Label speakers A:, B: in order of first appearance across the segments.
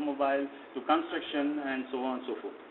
A: automobiles to construction and so on and so forth.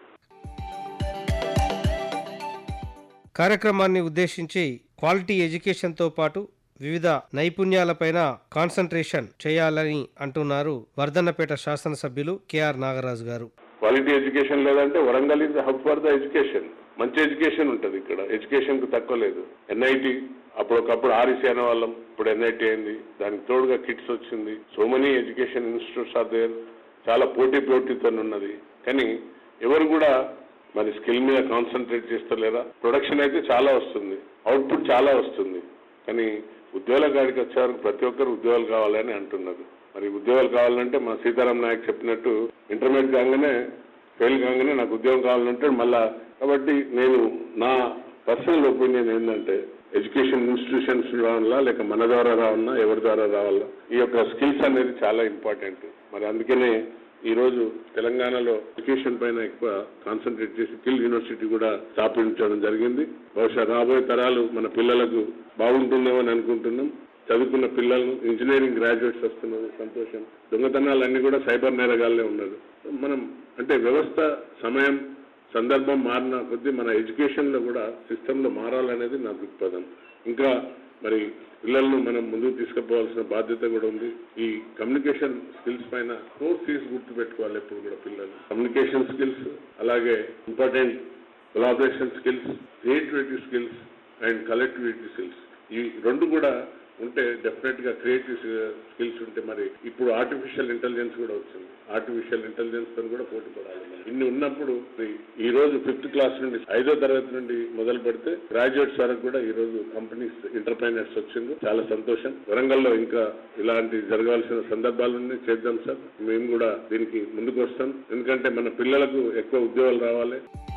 B: కార్యక్రమాన్ని ఉద్దేశించి quality ఎడ్యుకేషన్తో పాటు వివిధ నైపుణ్యాలపైన కాన్సన్ట్రేషన్ చేయాలని అంటున్నారు వర్ధన్నపేట శాసనసభ్యులు కెఆర్ నాగరాజు గారు
C: క్వాలిటీ ఎడ్యుకేషన్ లేదంటే Warangal is hub for the education మంచి ఎడ్యుకేషన్ ఉంటుంది ఇక్కడ ఎడ్యుకేషన్ కు తక్కువ లేదు ఎన్ఐటి అప్పుడు ఒకప్పుడు ఆర్ఈసీ అనే వాళ్ళం ఇప్పుడు ఎన్ఐటి అయింది దానికి తోడుగా కిట్స్ వచ్చింది so many education institutes are there చాలా పోటీ పోటీతో ఉన్నది కానీ ఎవరు కూడా మరి స్కిల్ మీద కాన్సన్ట్రేట్ చేస్తలేరా ప్రొడక్షన్ అయితే చాలా వస్తుంది అవుట్పుట్ చాలా వస్తుంది కానీ ఉద్యోగాల కాడికి వచ్చేవరకు ప్రతి ఒక్కరు ఉద్యోగాలు కావాలని అంటున్నారు మరి ఉద్యోగాలు కావాలంటే మా సీతారాం నాయక్ చెప్పినట్టు ఇంటర్మీడియట్ కాగానే ఫెయిల్ కాగానే నాకు ఉద్యోగం కావాలంటే మళ్ళా కాబట్టి నేను నా పర్సనల్ ఒపీనియన్ ఏంటంటే ఎడ్యుకేషన్ ఇన్స్టిట్యూషన్స్ రావాలా లేక మన ద్వారా రావాలన్నా ఎవరి ద్వారా రావాలా ఈ యొక్క స్కిల్స్ అనేది చాలా ఇంపార్టెంట్ మరి అందుకనే ఈ రోజు తెలంగాణలో ఎడ్యుకేషన్ పైన ఎక్కువ కాన్సన్ట్రేట్ చేసి స్కిల్ యూనివర్సిటీ కూడా స్థాపించడం జరిగింది బహుశా రాబోయే తరాలు మన పిల్లలకు బాగుంటుందేమని అనుకుంటున్నాం చదువుకున్న పిల్లలను ఇంజనీరింగ్ గ్రాడ్యుయేట్స్ వస్తున్నారు సంతోషం దొంగతనాలన్నీ కూడా సైబర్ నేరగాళ్ళే ఉన్నారు మనం అంటే వ్యవస్థ సమయం సందర్భం మారిన కొద్దీ మన ఎడ్యుకేషన్ లో కూడా సిస్టమ్ లో మారాలనేది నా దృక్పథం ఇంకా మరి పిల్లలను మనం ముందుకు తీసుకుపోవాల్సిన బాధ్యత కూడా ఉంది ఈ కమ్యూనికేషన్ స్కిల్స్ పైన కోర్స్ ఫీజు గుర్తు పెట్టుకోవాలి ఎప్పుడు కూడా పిల్లలు కమ్యూనికేషన్ స్కిల్స్ అలాగే important collaboration skills creativity skills and collectivity skills ఈ రెండు కూడా ఉంటే డెఫినెట్ గా క్రియేటివ్ స్కిల్స్ ఉంటే మరి ఇప్పుడు ఆర్టిఫిషియల్ ఇంటెలిజెన్స్ కూడా వచ్చింది ఆర్టిఫిషియల్ ఇంటెలిజెన్స్ తో కూడా పోటీ పడాలి మనం. ఇన్ని ఉన్నప్పుడు ఈ- ఈ రోజు ఫిఫ్త్ క్లాస్ నుండి ఐదో తరగతి నుండి మొదలు పెడితే గ్రాడ్యుయేట్స్ వరకు కూడా ఈ రోజు కంపెనీస్ ఎంటర్ప్రైనర్స్ వచ్చింది చాలా సంతోషం వరంగల్లో ఇంకా ఇలాంటి జరగాల్సిన సందర్భాలన్నీ చేద్దాం సార్ మేము కూడా దీనికి ముందుకు వస్తాం ఎందుకంటే మన పిల్లలకు ఎక్కువ ఉద్యోగాలు రావాలి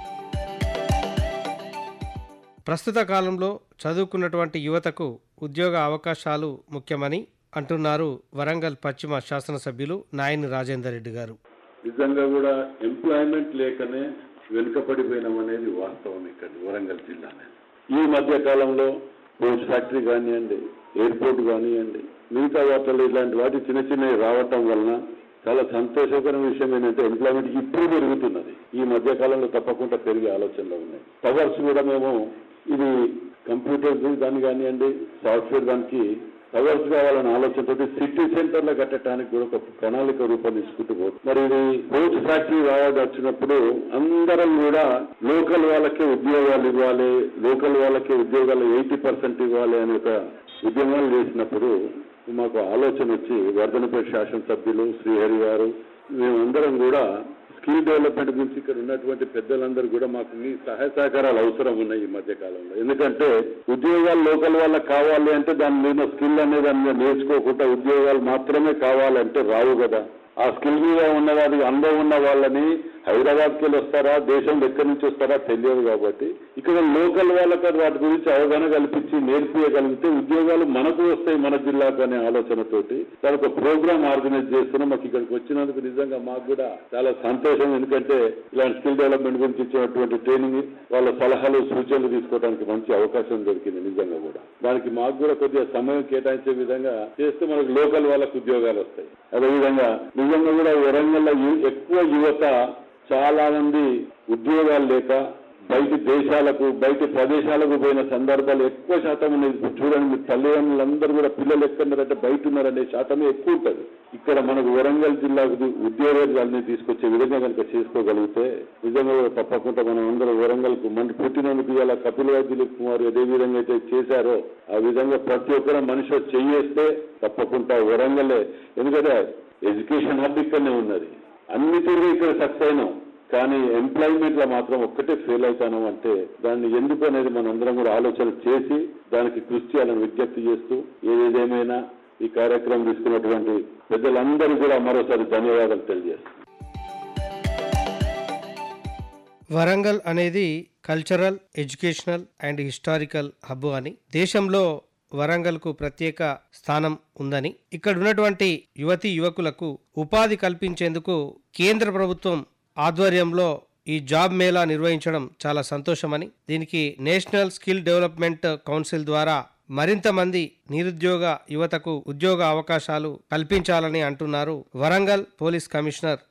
B: ప్రస్తుత కాలంలో చదువుకున్నటువంటి యువతకు ఉద్యోగ అవకాశాలు ముఖ్యమని అంటున్నారు వరంగల్ పశ్చిమ శాసనసభ్యులు నాయని రాజేందర్ రెడ్డి గారు
D: నిజంగా కూడా ఎంప్లాయ్మెంట్ లేకనే వెనుకపడిపోయినాం అనేది వాస్తవం ఇక్కడ వరంగల్ జిల్లానే ఈ మధ్య కాలంలో పోస్ట్ ఫ్యాక్టరీ కానివ్వండి ఎయిర్పోర్ట్ కానివ్వండి మిగతా వాటిలో ఇలాంటి వాటి చిన్న చిన్నవి రావటం వలన చాలా సంతోషకరమైన విషయం ఏంటంటే ఎంప్లాయ్మెంట్ ఇప్పుడు పెరుగుతున్నది ఈ మధ్య కాలంలో తప్పకుండా పెరిగే ఆలోచనలు ఉన్నాయి టవర్స్ కూడా మేము ఇది కంప్యూటర్ దాన్ని కానివ్వండి సాఫ్ట్వేర్ దానికి టవర్స్ కావాలనే ఆలోచనతో సిటీ సెంటర్ లో కట్టడానికి కూడా ఒక ప్రణాళిక రూపొందించుకుంటూ పోతుంది మరి ఇది పోస్ట్ ఫ్యాక్టరీ రావాలి వచ్చినప్పుడు అందరం కూడా లోకల్ వాళ్ళకే ఉద్యోగాలు ఇవ్వాలి లోకల్ వాళ్ళకే ఉద్యోగాలు ఎయిటీ పర్సెంట్ ఇవ్వాలి అనే ఒక ఉద్యమాలు చేసినప్పుడు మాకు ఆలోచన వచ్చి వర్ధనపేట శాసనసభ్యులు శ్రీహరి గారు మేమందరం కూడా స్కిల్ డెవలప్మెంట్ గురించి ఇక్కడ ఉన్నటువంటి పెద్దలందరూ కూడా మాకు మీ సహాయ సహకారాలు అవసరం ఉన్నాయి ఈ మధ్య కాలంలో ఎందుకంటే ఉద్యోగాలు లోకల్ వాళ్ళకి కావాలి అంటే దాని మీద స్కిల్ అనేది దాని మీద నేర్చుకోకుండా ఉద్యోగాలు మాత్రమే కావాలంటే రావు కదా ఆ స్కిల్ మీద ఉన్న వారికి అనుభవం ఉన్న వాళ్ళని హైదరాబాద్కి వెళ్ళి వస్తారా దేశంలో ఎక్కడి నుంచి వస్తారా తెలియదు కాబట్టి ఇక్కడ లోకల్ వాళ్ళకి వాటి గురించి అవగాహన కల్పించి నేర్పించగలిగితే ఉద్యోగాలు మనకు వస్తాయి మన జిల్లాకు అనే ఆలోచనతోటి దాని ఒక ప్రోగ్రామ్ ఆర్గనైజ్ చేస్తున్నాం మాకు ఇక్కడికి వచ్చినందుకు నిజంగా మాకు కూడా చాలా సంతోషం ఎందుకంటే ఇలాంటి స్కిల్ డెవలప్మెంట్ గురించి ఇచ్చినటువంటి ట్రైనింగ్ వాళ్ళ సలహాలు సూచనలు తీసుకోవడానికి మంచి అవకాశం దొరికింది నిజంగా కూడా దానికి మాకు కూడా కొద్దిగా సమయం కేటాయించే విధంగా చేస్తే మనకు లోకల్ వాళ్ళకు ఉద్యోగాలు వస్తాయి అదేవిధంగా నిజంగా కూడా వరంగల్ ఎక్కువ యువత చాలా మంది ఉద్యోగాలు లేక బయటి దేశాలకు బయటి ప్రదేశాలకు పోయిన సందర్భాలు ఎక్కువ శాతం ఉన్నాయి ఇప్పుడు చూడండి మీ తల్లిదండ్రులందరూ కూడా పిల్లలు ఎక్కడున్నారంటే బయట ఉన్నారనే శాతమే ఎక్కువ ఉంటుంది ఇక్కడ మనకు వరంగల్ జిల్లాకు ఉద్యోగాలన్నీ తీసుకొచ్చే విధంగా కనుక చేసుకోగలిగితే నిజంగా కూడా తప్పకుండా మనం అందరం వరంగల్కు మన పుట్టినందుకు ఇలా కపిల్ దిలీప్ కుమార్ ఏ విధంగా అయితే చేశారో ఆ విధంగా ప్రతి ఒక్కరు మనిషి చెయ్యేస్తే తప్పకుండా వరంగలే ఎందుకంటే ఎడ్యుకేషన్ హబ్ ఇక్కడనే ఉన్నది అన్ని తీరుగా ఇక్కడ సక్సెస్ అయినాం కానీ ఎంప్లాయ్మెంట్ లో మాత్రం ఒక్కటే ఫెయిల్ అవుతాను అంటే దాన్ని ఎందుకు అనేది మనందరం కూడా ఆలోచన చేసి దానికి కృషి చేయాలని విజ్ఞప్తి చేస్తూ ఏదేదేమైనా ఈ కార్యక్రమం తీసుకున్నటువంటి పెద్దలందరూ కూడా మరోసారి ధన్యవాదాలు తెలియజేస్తాను
B: వరంగల్ అనేది cultural educational and historical hub అని దేశంలో వరంగల్కు ప్రత్యేక స్థానం ఉందని ఇక్కడ ఉన్నటువంటి యువతి యువకులకు ఉపాధి కల్పించేందుకు కేంద్ర ప్రభుత్వం ఆధ్వర్యంలో ఈ జాబ్ మేళా నిర్వహించడం చాలా సంతోషమని దీనికి నేషనల్ స్కిల్ డెవలప్మెంట్ కౌన్సిల్ ద్వారా మరింత మంది నిరుద్యోగ యువతకు ఉద్యోగ అవకాశాలు కల్పించాలని అంటున్నారు వరంగల్ పోలీస్ కమిషనర్